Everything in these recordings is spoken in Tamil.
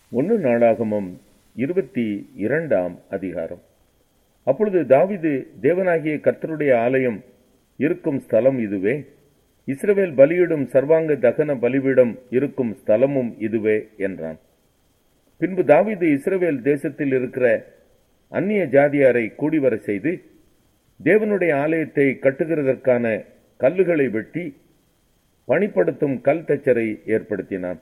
ஒன்று நாளாகமம் இருபத்தி இரண்டாம் அதிகாரம் அப்பொழுது தாவீது தேவனாகிய கர்த்தருடைய ஆலயம் இருக்கும் ஸ்தலம் இதுவே இஸ்ரவேல் பலியிடும் சர்வாங்க தகன பலிபீடம் இருக்கும் ஸ்தலமும் இதுவே என்றான் பின்பு தாவீது இஸ்ரவேல் தேசத்தில் இருக்கிற அந்நிய ஜாதியாரை கூடிவர செய்து தேவனுடைய ஆலயத்தை கட்டுகிறதற்கான கல்லுகளை வெட்டி பணிப்படுத்தும் கல் தச்சரை ஏற்படுத்தினான்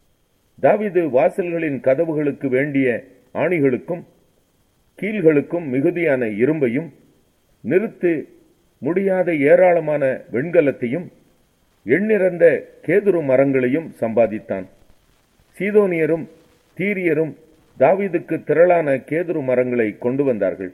தாவீது வாசல்களின் கதவுகளுக்கு வேண்டிய ஆணிகளுக்கும் கீழ்களுக்கும் மிகுதியான இரும்பையும் நிறுத்து முடியாத ஏராளமான வெண்கலத்தையும் எண்ணிறந்த கேதுரு மரங்களையும் சம்பாதித்தான் சீதோனியரும் தீரியரும் தாவீதுக்கு திரளான கேதுரு மரங்களை கொண்டு வந்தார்கள்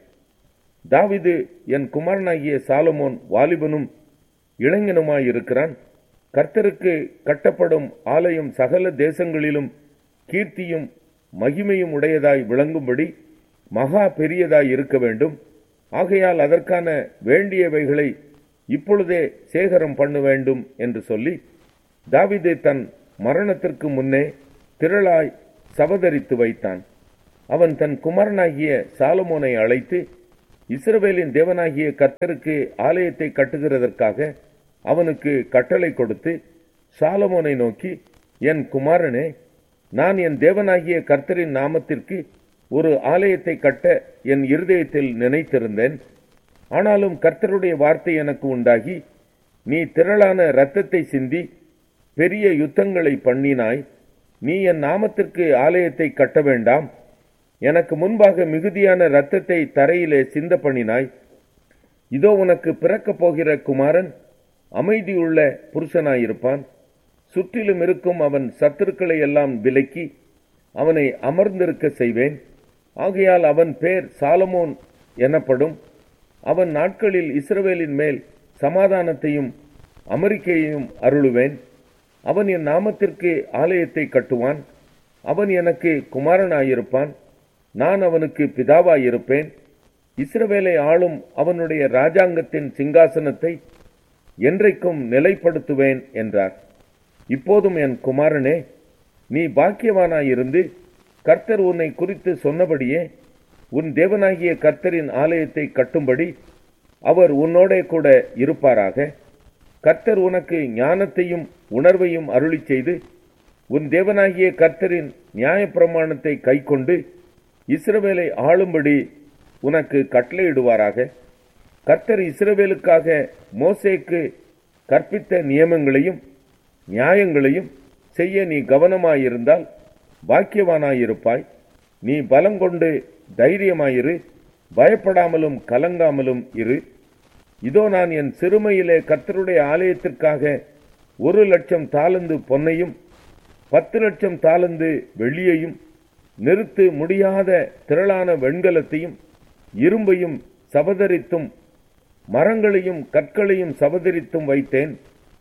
தாவீது என் குமாரனாகிய சாலமோன் வாலிபனும் இளைஞனுமாயிருக்கிறான் கர்த்தருக்கு கட்டப்படும் ஆலயம் சகல தேசங்களிலும் கீர்த்தியும் மகிமையும் உடையதாய் விளங்கும்படி மகா பெரியதாய் இருக்க வேண்டும் ஆகையால் அதற்கான வேண்டியவைகளை இப்பொழுதே சேகரம் பண்ண வேண்டும் என்று சொல்லி தாவிது தன் மரணத்திற்கு முன்னே திரளாய் சபதரித்து வைத்தான் அவன் தன் குமாரனாகிய சாலமோனை அழைத்து இஸ்ரவேலின் தேவனாகிய கர்த்தருக்கு ஆலயத்தை கட்டுகிறதற்காக அவனுக்கு கட்டளை கொடுத்து சாலமோனை நோக்கி என் குமாரனே நான் என் தேவனாகிய கர்த்தரின் நாமத்திற்கு ஒரு ஆலயத்தை கட்ட என் இருதயத்தில் நினைத்திருந்தேன் ஆனாலும் கர்த்தருடைய வார்த்தை எனக்கு உண்டாகி நீ திரளான இரத்தத்தை சிந்தி பெரிய யுத்தங்களை பண்ணினாய் நீ என் நாமத்திற்கு ஆலயத்தை கட்ட வேண்டாம் எனக்கு முன்பாக மிகுதியான இரத்தத்தை தரையிலே சிந்த பண்ணினாய் இதோ உனக்கு பிறக்கப் போகிற குமாரன் அமைதியுள்ள புருஷனாயிருப்பான் சுற்றிலும் இருக்கும் அவன் சத்துருக்களை எல்லாம் விலக்கி அவனை அமர்ந்திருக்க செய்வேன் ஆகையால் அவன் பேர் சாலமோன் எனப்படும் அவன் நாட்களில் இஸ்ரவேலின் மேல் சமாதானத்தையும் அமெரிக்கையையும் அருளுவேன் அவன் என் நாமத்திற்கு ஆலயத்தை கட்டுவான் அவன் எனக்கு குமாரனாயிருப்பான் நான் அவனுக்கு பிதாவாயிருப்பேன் இஸ்ரவேலை ஆளும் அவனுடைய ராஜாங்கத்தின் சிங்காசனத்தை என்றைக்கும் நிலைப்படுத்துவேன் என்றார் இப்போதும் என் குமாரனே நீ பாக்கியவானாயிருந்து கர்த்தர் உன்னை குறித்து சொன்னபடியே உன் தேவனாகிய கர்த்தரின் ஆலயத்தை கட்டும்படி அவர் உன்னோடே கூட இருப்பாராக கர்த்தர் உனக்கு ஞானத்தையும் உணர்வையும் அருளி செய்து உன் தேவனாகிய கர்த்தரின் நியாயப்பிரமாணத்தை கைக்கொண்டு இஸ்ரவேலை ஆளும்படி உனக்கு கட்டளையிடுவாராக கர்த்தர் இஸ்ரவேலுக்காக மோசேக்கு கற்பித்த நியமங்களையும் நியாயங்களையும் செய்ய நீ கவனமாயிருந்தால் பாக்கியவானாயிருப்பாய் நீ பலங்கொண்டு தைரியமாயிரு பயப்படாமலும் கலங்காமலும் இரு இதோ நான் என் சிறுமையிலே கர்த்தருடைய ஆலயத்திற்காக ஒரு லட்சம் தாளந்து பொன்னையும் பத்து லட்சம் தாளந்து வெள்ளியையும் நிறுத்து முடியாத திரளான வெண்கலத்தையும் இரும்பையும் சபதரித்தும் மரங்களையும் கற்களையும் சபதரித்தும் வைத்தேன்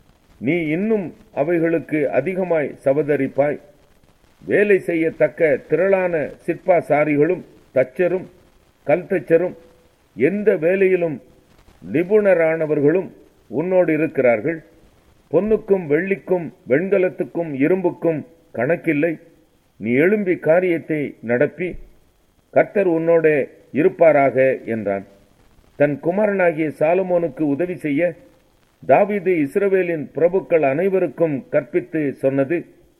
நீ இன்னும் அவைகளுக்கு அதிகமாய் சபதரிப்பாய் வேலை செய்யத்தக்க திரளான சிற்பாசாரிகளும் தச்சரும் கல் தச்சரும் எந்த வேலையிலும் நிபுணரானவர்களும் உன்னோடு இருக்கிறார்கள் பொன்னுக்கும் வெள்ளிக்கும் வெண்கலத்துக்கும் இரும்புக்கும் கணக்கில்லை நீ எழும்பி காரியத்தை நடப்பி கர்த்தர் உன்னோட இருப்பாராக என்றான் தன் குமாரனாகிய சாலமோனுக்கு உதவி செய்ய தாவீது இஸ்ரவேலின் பிரபுக்கள் அனைவருக்கும் கற்பித்து சொன்னது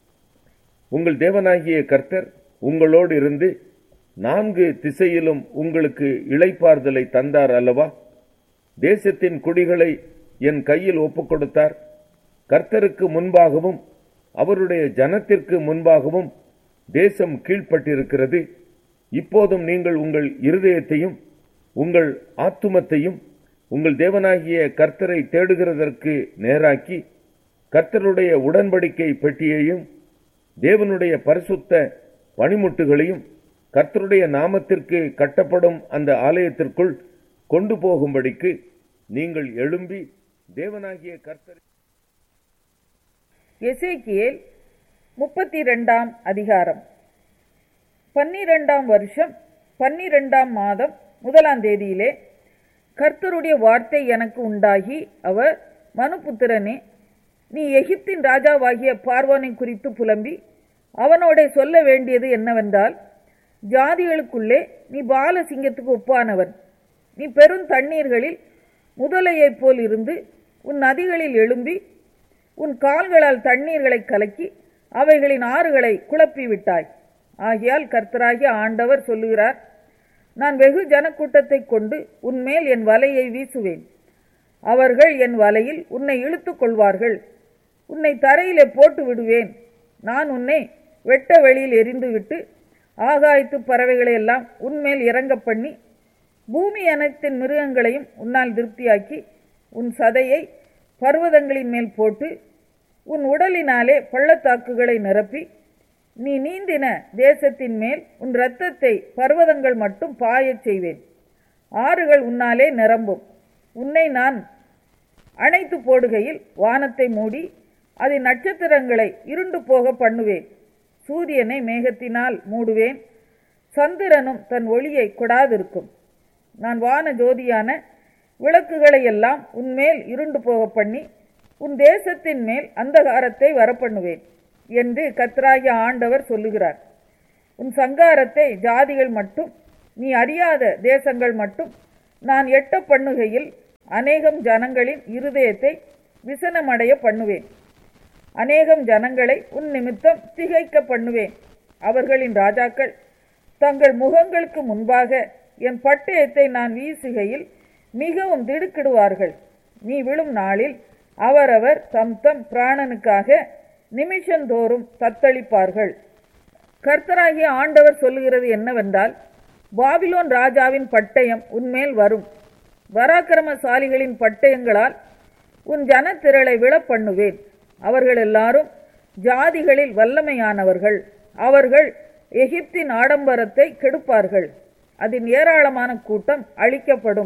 உங்கள் தேவனாகிய கர்த்தர் உங்களோடு இருந்து நான்கு திசையிலும் உங்களுக்கு இளைப்பாறுதலை தந்தார் அல்லவா தேசத்தின் குடிகளை என் கையில் ஒப்புக் கொடுத்தார் கர்த்தருக்கு முன்பாகவும் அவருடைய ஜனத்திற்கு முன்பாகவும் தேசம் கீழ்ப்பட்டிருக்கிறது இப்போதும் நீங்கள் உங்கள் இருதயத்தையும் உங்கள் ஆத்துமத்தையும் உங்கள் தேவனாகிய கர்த்தரை தேடுகிறதற்கு நேராக்கி கர்த்தருடைய உடன்படிக்கை பெட்டியையும் தேவனுடைய பரிசுத்த பணிமுட்டுகளையும் கர்த்தருடைய நாமத்திற்கு கட்டப்படும் அந்த ஆலயத்திற்குள் கொண்டு போகும்படிக்கு நீங்கள் எழும்பி தேவனாகிய கர்த்தரை எசேக்கியேல் முப்பத்தி ரெண்டாம் அதிகாரம் பன்னிரெண்டாம் வருஷம் பன்னிரெண்டாம் மாதம் முதலாம் தேதியிலே கர்த்தருடைய வார்த்தை எனக்கு உண்டாகி அவர் மனுபுத்திரனே நீ எகிப்தின் ராஜாவாகிய பார்வோனை குறித்து புலம்பி அவனோட சொல்ல வேண்டியது என்னவென்றால் ஜாதிகளுக்குள்ளே நீ பாலசிங்கத்துக்கு ஒப்பானவன் நீ பெரும் தண்ணீர்களில் முதலையைப் போல் இருந்து உன் நதிகளில் எழும்பி உன் கால்களால் தண்ணீர்களை கலக்கி அவைகளின் ஆறுகளை குழப்பி விட்டாய் ஆகையால் கர்த்தராகிய ஆண்டவர் சொல்லுகிறார் நான் வெகு ஜனக்கூட்டத்தை கொண்டு உன்மேல் என் வலையை வீசுவேன் அவர்கள் என் வலையில் உன்னை இழுத்துக் கொள்வார்கள் உன்னை தரையிலே போட்டு விடுவேன் நான் உன்னை வெட்ட வெளியில் எரிந்துவிட்டு ஆகாயத்து பறவைகளை எல்லாம் உன்மேல் இறங்க பண்ணி பூமி அனைத்தின் மிருகங்களையும் உன்னால் திருப்தியாக்கி உன் சதையை பர்வதங்களின் மேல் போட்டு உன் உடலினாலே பள்ளத்தாக்குகளை நிரப்பி நீ நீந்தின தேசத்தின் மேல் உன் இரத்தத்தை பர்வதங்கள் மட்டும் பாயச் செய்வேன் ஆறுகள் உன்னாலே நிரம்பும் உன்னை நான் அணைத்து போடுகையில் வானத்தை மூடி அதன் நட்சத்திரங்களை இருண்டு போக பண்ணுவேன் சூரியனை மேகத்தினால் மூடுவேன் சந்திரனும் தன் ஒளியை கொடாதிருக்கும் நான் வான ஜோதியான விளக்குகளை எல்லாம் உன்மேல் இருண்டு போக பண்ணி உன் தேசத்தின் மேல் அந்தகாரத்தை வரப்பண்ணுவேன் என்று கத்ராகிய ஆண்டவர் சொல்லுகிறார் உன் சங்காரத்தை ஜாதிகள் மட்டும் நீ அறியாத தேசங்கள் மட்டும் நான் எட்ட பண்ணுகையில் அநேகம் ஜனங்களின் இருதயத்தை விசனமடைய பண்ணுவேன் அநேகம் ஜனங்களை உன் நிமித்தம் திகைக்க பண்ணுவேன் அவர்களின் ராஜாக்கள் தங்கள் முகங்களுக்கு முன்பாக என் பட்டயத்தை நான் வீசுகையில் மிகவும் திடுக்கிடுவார்கள் நீ விழும் நாளில் அவரவர் தம் தம் பிராணனுக்காக நிமிஷந்தோறும் தத்தளிப்பார்கள் கர்த்தராகிய ஆண்டவர் சொல்லுகிறது என்னவென்றால் பாபிலோன் ராஜாவின் பட்டயம் உன்மேல் வரும் பராக்கிரமசாலிகளின் பட்டயங்களால் உன் ஜனத்திரளை விழப் பண்ணுவேன் அவர்கள் எல்லாரும் ஜாதிகளில் வல்லமையானவர்கள் அவர்கள் எகிப்தின் ஆடம்பரத்தை கெடுப்பார்கள் அதன் ஏராளமான கூட்டம் அழிக்கப்படும்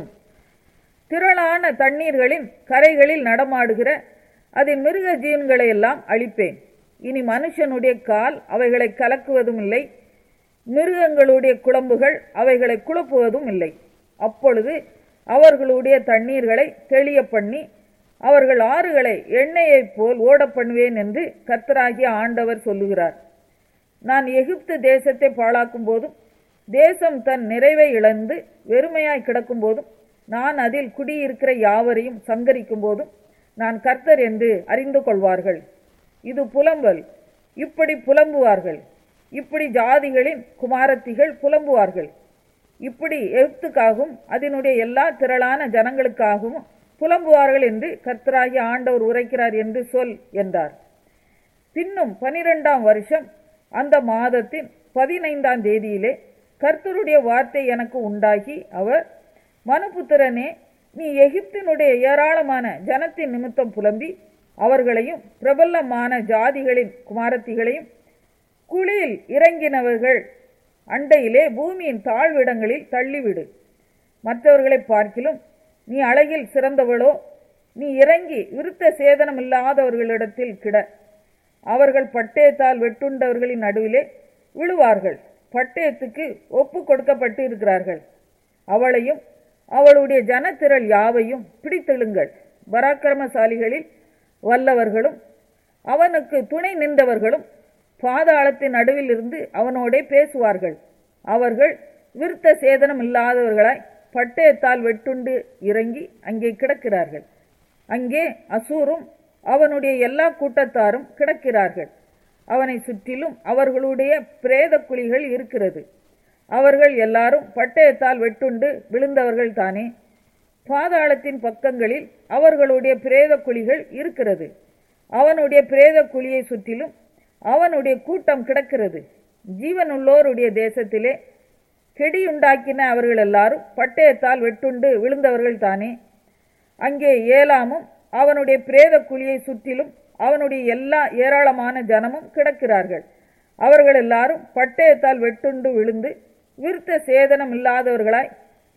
திரளான தண்ணீர்களின் கரைகளில் நடமாடுகிற அதன் மிருக ஜீவன்களை எல்லாம் அழிப்பேன் இனி மனுஷனுடைய கால் அவைகளை கலக்குவதும் இல்லை மிருகங்களுடைய குழம்புகள் அவைகளை குழப்புவதும் இல்லை அப்பொழுது அவர்களுடைய தண்ணீர்களை தெளிய பண்ணி அவர்கள் ஆறுகளை எண்ணெயைப் போல் ஓட பண்ணுவேன் என்று கர்த்தராகிய ஆண்டவர் சொல்லுகிறார் நான் எகிப்து தேசத்தை பாழாக்கும் போதும் தேசம் தன் நிறைவை இழந்து வெறுமையாய் கிடக்கும் போதும் நான் அதில் குடியிருக்கிற யாவரையும் சங்கரிக்கும் போதும் நான் கர்த்தர் என்று அறிந்து கொள்வார்கள் இது புலம்பல் இப்படி புலம்புவார்கள் இப்படி ஜாதிகளின் குமாரத்திகள் புலம்புவார்கள் இப்படி எகிப்துக்காகவும் அதனுடைய எல்லா திரளான ஜனங்களுக்காகவும் புலம்புவார்கள் என்று கர்த்தராகிய ஆண்டவர் உரைக்கிறார் என்று சொல் என்றார் பின்னும் பனிரெண்டாம் வருஷம் அந்த மாதத்தின் பதினைந்தாம் தேதியிலே கர்த்தருடைய வார்த்தை எனக்கு உண்டாகி அவர் மனுபுத்திரனே நீ எகிப்தினுடைய ஏராளமான ஜனத்தின் நிமித்தம் புலம்பி அவர்களையும் பிரபலமான ஜாதிகளின் குமாரத்திகளையும் குழியில் இறங்கினவர்கள் அண்டையிலே பூமியின் தாழ்விடங்களில் தள்ளிவிடு மற்றவர்களை பார்க்கிலும் நீ அழகில் சிறந்தவளோ நீ இறங்கி விருத்த சேதனமில்லாதவர்களிடத்தில் கிட அவர்கள் பட்டயத்தால் வெட்டுண்டவர்களின் நடுவிலே விழுவார்கள் பட்டயத்துக்கு ஒப்பு கொடுக்கப்பட்டு இருக்கிறார்கள் அவளையும் அவளுடைய ஜனத்திரள் யாவையும் பிடித்தெழுங்கள் பராக்கிரமசாலிகளில் வல்லவர்களும் அவனுக்கு துணை நின்றவர்களும் பாதாளத்தின் நடுவில் இருந்து அவனோடே பேசுவார்கள் அவர்கள் விருத்த சேதனம் இல்லாதவர்களாய் பட்டயத்தால் வெட்டுண்டு இறங்கி அங்கே கிடக்கிறார்கள் அங்கே அசூரும் அவனுடைய எல்லா கூட்டத்தாரும் கிடக்கிறார்கள் அவனை சுற்றிலும் அவர்களுடைய பிரேத குழிகள் இருக்கிறது அவர்கள் எல்லாரும் பட்டயத்தால் வெட்டுண்டு விழுந்தவர்கள் தானே பாதாளத்தின் பக்கங்களில் அவர்களுடைய பிரேத குழிகள் இருக்கிறது அவனுடைய பிரேத குழியை சுற்றிலும் அவனுடைய கூட்டம் கிடக்கிறது ஜீவனுள்ளோருடைய தேசத்திலே கெடியுண்டாக்கின அவர்கள் எல்லாரும் பட்டயத்தால் வெட்டுண்டு விழுந்தவர்கள் தானே அங்கே ஏலாமும் அவனுடைய பிரேத குழியை சுற்றிலும் அவனுடைய எல்லா ஏராளமான ஜனமும் கிடக்கிறார்கள் அவர்கள் எல்லாரும் பட்டயத்தால் வெட்டுண்டு விழுந்து விருத்த சேதனம் இல்லாதவர்களாய்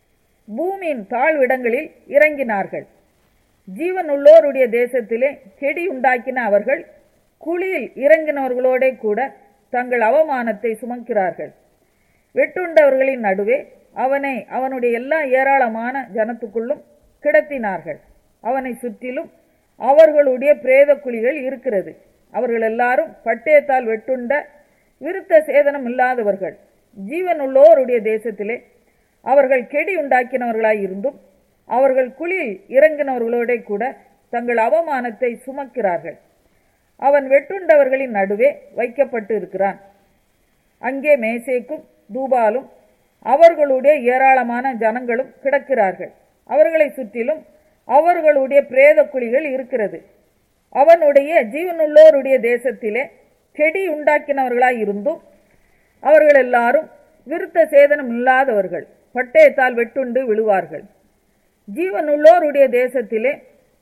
பூமியின் தாழ்விடங்களில் இறங்கினார்கள் ஜீவனுள்ளோருடைய தேசத்திலே கெடி உண்டாக்கின அவர்கள் குழியில் இறங்கினவர்களோட கூட தங்கள் அவமானத்தை சுமக்கிறார்கள் வெட்டுண்டவர்களின் நடுவே அவனை அவனுடைய எல்லா ஏராளமான ஜனத்துக்குள்ளும் கிடத்தினார்கள் அவனை சுற்றிலும் அவர்களுடைய பிரேத குழிகள் இருக்கிறது அவர்கள் எல்லாரும் பட்டயத்தால் வெட்டுண்ட விருத்த சேதனம் இல்லாதவர்கள் ஜீவனுள்ளோருடைய தேசத்திலே அவர்கள் கெடி உண்டாக்கினவர்களாய் இருந்தும் அவர்கள் குழியில் இறங்கினவர்களோட கூட தங்கள் அவமானத்தை சுமக்கிறார்கள் அவன் வெட்டுண்டவர்களின் நடுவே வைக்கப்பட்டு இருக்கிறான் அங்கே மேசேக்கும் தூபாலும் அவர்களுடைய ஏராளமான ஜனங்களும் கிடக்கிறார்கள் அவர்களை சுற்றிலும் அவர்களுடைய பிரேத குழிகள் இருக்கிறது அவனுடைய ஜீவனுள்ளோருடைய தேசத்திலே கெடி உண்டாக்கினவர்களாய் இருந்தும் அவர்கள் எல்லாரும் விருத்த சேதனம் இல்லாதவர்கள் பட்டயத்தால் வெட்டுண்டு விழுவார்கள் ஜீவனுள்ளோருடைய தேசத்திலே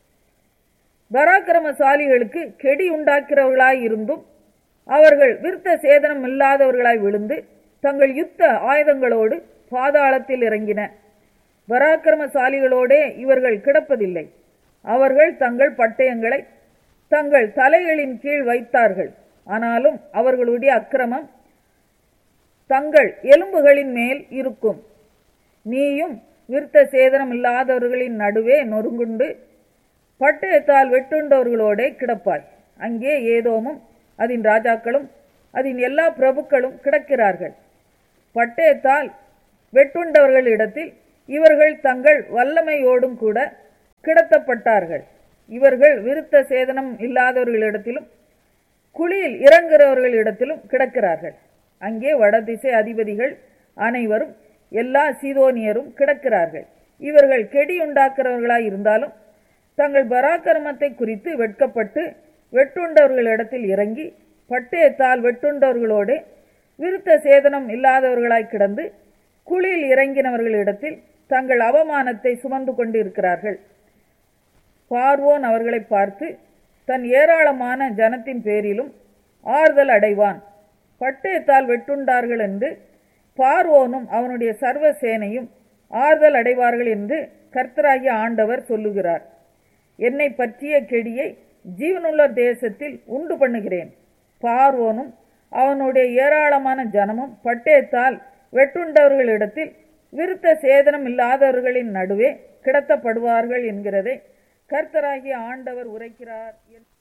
பராக்கிரமசாலிகளுக்கு கெடி உண்டாக்கிறவர்களாய் இருந்தும் அவர்கள் விருத்த சேதனம் இல்லாதவர்களாய் விழுந்து தங்கள் யுத்த ஆயுதங்களோடு பாதாளத்தில் இறங்கின பராக்கிரமசாலிகளோடே இவர்கள் கிடப்பதில்லை அவர்கள் தங்கள் பட்டயங்களை தங்கள் தலைகளின் கீழ் வைத்தார்கள் ஆனாலும் அவர்களுடைய அக்கிரமம் தங்கள் எலும்புகளின் மேல் இருக்கும் நீயும் விருத்த சேதனம் இல்லாதவர்களின் நடுவே நொறுங்குண்டு பட்டயத்தால் வெட்டுண்டவர்களோடே கிடப்பாய் அங்கே ஏதோமும் அதன் ராஜாக்களும் அதன் எல்லா பிரபுக்களும் கிடக்கிறார்கள் பட்டயத்தால் வெட்டுண்டவர்களிடத்தில் இவர்கள் தங்கள் வல்லமையோடும் கூட கிடத்தப்பட்டார்கள் இவர்கள் விருத்த சேதனம் இல்லாதவர்களிடத்திலும் குழியில் இறங்குகிறவர்களிடத்திலும் கிடக்கிறார்கள் அங்கே வடதிசை அதிபதிகள் அனைவரும் எல்லா சீதோனியரும் கிடக்கிறார்கள் இவர்கள் கெடி உண்டாக்குறவர்களாய் இருந்தாலும் தங்கள் பராக்கிரமத்தை குறித்து வெட்கப்பட்டு வெட்டுண்டவர்களிடத்தில் இறங்கி பட்டயத்தால் வெட்டுண்டவர்களோடு விருத்த சேதனம் இல்லாதவர்களாய் கிடந்து குழியில் இறங்கினவர்களிடத்தில் தங்கள் அவமானத்தை சுமந்து கொண்டிருக்கிறார்கள் பார்வோன் அவர்களை பார்த்து தன் ஏராளமான ஜனத்தின் பேரிலும் ஆறுதல் அடைவான் பட்டயத்தால் வெட்டுண்டார்கள் என்று பார்வோனும் அவனுடைய சர்வ சேனையும் ஆறுதல் அடைவார்கள் என்று கர்த்தராகிய ஆண்டவர் சொல்லுகிறார் என்னை பற்றிய கெடியை ஜீவனுள்ள தேசத்தில் உண்டு பண்ணுகிறேன் பார்வோனும் அவனுடைய ஏராளமான ஜனமும் பட்டயத்தால் வெட்டுண்டவர்களிடத்தில் விருத்த சேதனம் இல்லாதவர்களின் நடுவே கிடத்தப்படுவார்கள் என்கிறதை கர்த்தராகிய ஆண்டவர் உரைக்கிறார்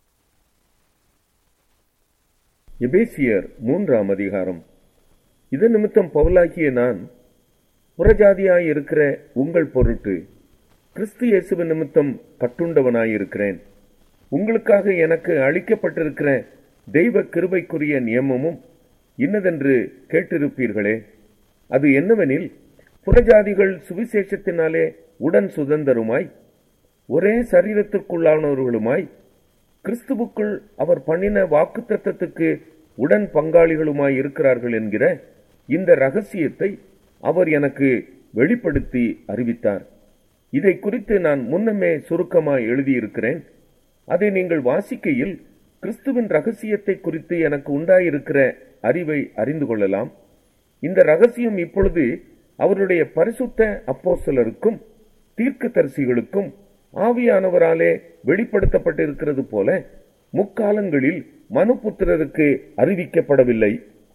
எபேசியர் மூன்றாம் அதிகாரம் இது நிமித்தம் பவுலாகிய நான் புறஜாதியாய் இருக்கிற உங்கள் பொருட்டு கிறிஸ்து இயேசுவ நிமித்தம் கட்டுண்டவனாயிருக்கிறேன் உங்களுக்காக எனக்கு அளிக்கப்பட்டிருக்கிற தெய்வ கிருபைக்குரிய நியமமும் இன்னதென்று கேட்டிருப்பீர்களே அது என்னவெனில் புறஜாதிகள் சுவிசேஷத்தினாலே உடன் சுதந்திரமாய் ஒரே சரீரத்திற்குள்ளானவர்களுமாய் கிறிஸ்துவுக்குள் அவர் பண்ணின வாக்குத்தத்தத்துக்கு உடன் பங்காளிகளுமாய் இருக்கிறார்கள் என்கிற இந்த ரகசியத்தை அவர் எனக்கு வெளிப்படுத்தி அறிவித்தார் இதை குறித்து நான் முன்னமே சுருக்கமாய் எழுதியிருக்கிறேன் அதை நீங்கள் வாசிக்கையில் கிறிஸ்துவின் ரகசியத்தை குறித்து எனக்கு உண்டாயிருக்கிற அறிவை அறிந்து கொள்ளலாம் இந்த ரகசியம் இப்பொழுது அவருடைய பரிசுத்த அப்போஸ்தலருக்கும் தீர்க்கதரிசிகளுக்கும் ஆவியானவராலே வெளிப்படுத்தப்பட்டிருக்கிறது போல முக்காலங்களில் மனுபுத்திரருக்கு அறிவிக்கப்படவில்லை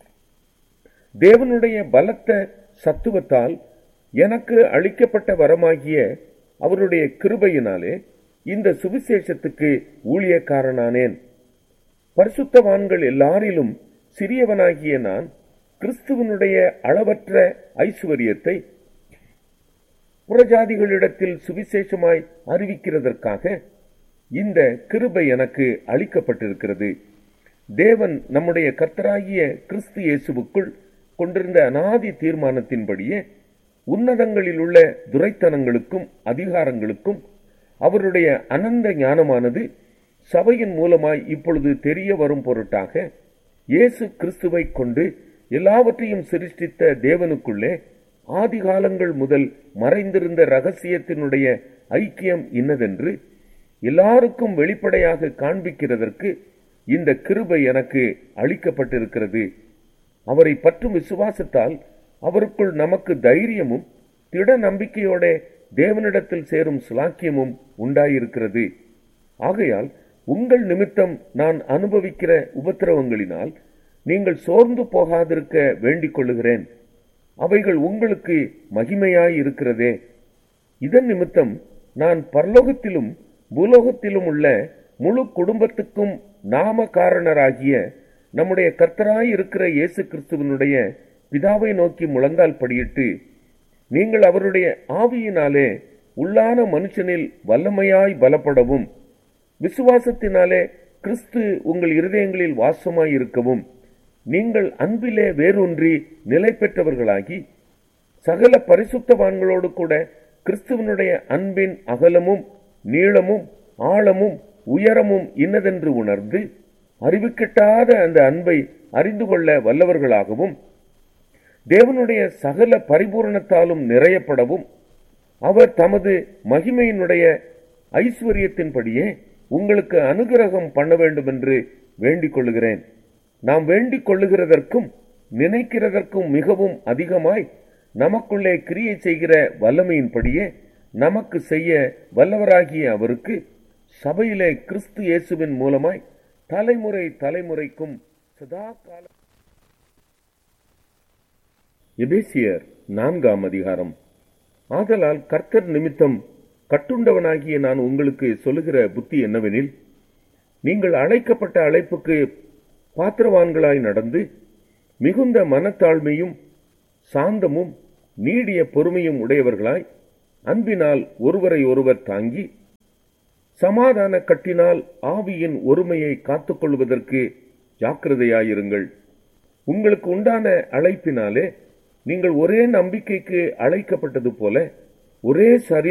தேவனுடைய பலத்த சத்துவத்தால் எனக்கு அளிக்கப்பட்ட வரமாகிய அவருடைய கிருபையினாலே இந்த சுவிசேஷத்துக்கு ஊழியக்காரனானேன் பரிசுத்தவான்கள் எல்லாரிலும் சிறியவனாகிய நான் கிறிஸ்துவனுடைய அளவற்ற ஐஸ்வர்யத்தை புறஜாதிகளிடத்தில் சுவிசேஷமாய் அறிவிக்கிறதற்காக இந்த கிருபை எனக்கு அளிக்கப்பட்டிருக்கிறது தேவன் நம்முடைய கர்த்தராகிய கிறிஸ்து இயேசுவுக்குள் கொண்டிருந்த அனாதி தீர்மானத்தின்படியே உன்னதங்களில் உள்ள துரைத்தனங்களுக்கும் அதிகாரங்களுக்கும் அவருடைய அனந்த ஞானமானது சபையின் மூலமாய் இப்பொழுது தெரிய வரும் பொருட்டாக இயேசு கிறிஸ்துவை கொண்டு எல்லாவற்றையும் சிருஷ்டித்த தேவனுக்குள்ளே ஆதி காலங்கள் முதல் மறைந்திருந்த ரகசியத்தினுடைய ஐக்கியம் இன்னதென்று எல்லாருக்கும் வெளிப்படையாக காண்பிக்கிறதற்கு இந்த கிருபை எனக்கு அளிக்கப்பட்டிருக்கிறது அவரை பற்றும் விசுவாசத்தால் அவருக்குள் நமக்கு தைரியமும் திட நம்பிக்கையோட தேவனிடத்தில் சேரும் சுலாக்கியமும் உண்டாயிருக்கிறது ஆகையால் உங்கள் நிமித்தம் நான் அனுபவிக்கிற உபத்திரவங்களினால் நீங்கள் சோர்ந்து போகாதிருக்க வேண்டிக் கொள்ளுகிறேன் அவைகள் உங்களுக்கு மகிமையாய் இருக்கிறதே இதன் நிமித்தம் நான் பரலோகத்திலும் பூலோகத்திலும் உள்ள முழு குடும்பத்துக்கும் நாம காரணராகிய நம்முடைய கர்த்தராய் இருக்கிற இயேசு கிறிஸ்துவனுடைய பிதாவை நோக்கி முழங்கால் படியிட்டு நீங்கள் அவருடைய ஆவியினாலே உள்ளான மனுஷனில் வல்லமையாய் பலப்படவும் விசுவாசத்தினாலே கிறிஸ்து உங்கள் இருதயங்களில் வாசமாய் இருக்கவும் நீங்கள் அன்பிலே வேரூன்றி நிலை பெற்றவர்களாகி சகல பரிசுத்தவான்களோடு கூட கிறிஸ்துவனுடைய அன்பின் அகலமும் நீளமும் ஆழமும் உயரமும் இன்னதென்று உணர்ந்து அறிவுக்கிட்டாத அந்த அன்பை அறிந்து கொள்ள வல்லவர்களாகவும் தேவனுடைய சகல பரிபூரணத்தாலும் நிறையப்படவும் அவர் தமது மகிமையினுடைய ஐஸ்வர்யத்தின்படியே உங்களுக்கு அனுகிரகம் பண்ண வேண்டும் என்று வேண்டிக் கொள்ளுகிறேன் நாம் வேண்டிக் கொள்ளுகிறதற்கும் நினைக்கிறதற்கும் மிகவும் அதிகமாய் நமக்குள்ளே கிரியை செய்கிற வல்லமையின்படியே நமக்கு செய்ய வல்லவராகிய அவருக்கு சபையிலே கிறிஸ்து இயேசுவின் மூலமாய் தலைமுறை தலைமுறைக்கும் சதா கால எபேசியர் நான்காம் அதிகாரம் ஆதலால் கர்த்தர் நிமித்தம் கட்டுண்டவனாகிய நான் உங்களுக்கு சொல்லுகிற புத்தி என்னவெனில் நீங்கள் அழைக்கப்பட்ட அழைப்புக்கு பாத்திரவான்களாய் நடந்து மிகுந்த மனத்தாழ்மையும் சாந்தமும் நீடிய பொறுமையும் உடையவர்களாய் அன்பினால் ஒருவரை ஒருவர் தாங்கி சமாதான கட்டினால் ஆவியின் ஒருமையை காத்துக்கொள்வதற்கு ஜாக்கிரதையாயிருங்கள் உங்களுக்கு உண்டான அழைப்பினாலே நீங்கள் ஒரே நம்பிக்கைக்கு அழைக்கப்பட்டது போல ஒரே சரீர